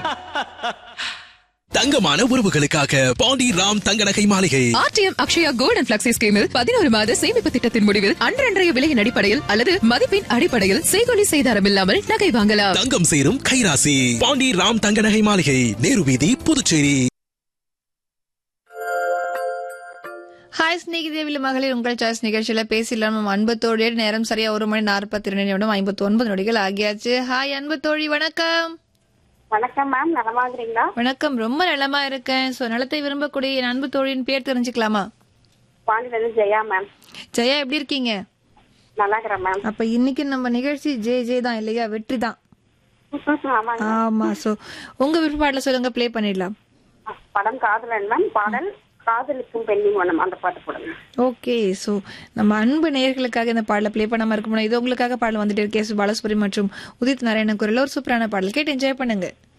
தங்கமான உறவுகளுக்காக பாண்டி ராம் தங்க நகை மாளிகை RTM Akshaya gold and flexi ஸ்கீமில் பதினோரு மாத சேமிப்பு திட்டத்தின் முடிவில் அன்றன்றைய விலையின் அடிப்படையில் அல்லது மதிப்பின் அடிப்படையில் செய்கொலி செய்தாரம் இல்லாமல் நகை வாங்கலாம் தங்கம் சேரும் கைராசி பாண்டி ராம் தங்க நகை மாளிகை நேரு வீதி புதுச்சேரி ஹாய் ஸ்நேகிதேவில மகளிர் உங்கள் சாய்ஸ் நிகழ்ச்சியில பேசிடலாம் நம்ம அன்பத்தோழிய நேரம் சரியா ஒரு மணி நாற்பத்தி ரெண்டு நிமிடம் ஐம்பத்தி ஒன்பது நொடிகள் ஆகியாச்சு ஹாய் அன்பத்தோழி வணக்கம் வணக்கம் மேம் நலமா இருக்கிறீங்களா வணக்கம் ரொம்ப நலமா இருக்கேன் சோ நலத்தை விரும்பக்கூடிய என் அன்பு தோழியின் பேர் தெரிஞ்சுக்கலாமா பாண்டியில இருந்து ஜெயா மேம் ஜெயா எப்படி இருக்கீங்க நல்லா இருக்கிறேன் மேம் அப்ப இன்னைக்கு நம்ம நிகழ்ச்சி ஜே ஜே தான் இல்லையா வெற்றி தான் ஆமாங்க ஆமா சோ உங்க விருப்பாட்டுல சொல்லுங்க ப்ளே பண்ணிடலாம் படம் காதலன் மேம் பாடல் காதலிக்கும் பெண்ணின் வனம் அந்த பாட்டு போடுங்க ஓகே சோ நம்ம அன்பு நேயர்களுக்காக இந்த பாடல ப்ளே பண்ணாம இருக்க முடியும் இது உங்களுக்காக பாடல் வந்துட்டு இருக்கே சு பாலசுப்ரி மற்றும் உதித் நாராயணன் குரல் ஒரு சூப்பரான பாடல் கேட்டு என்ஜாய் பண்ணுங்க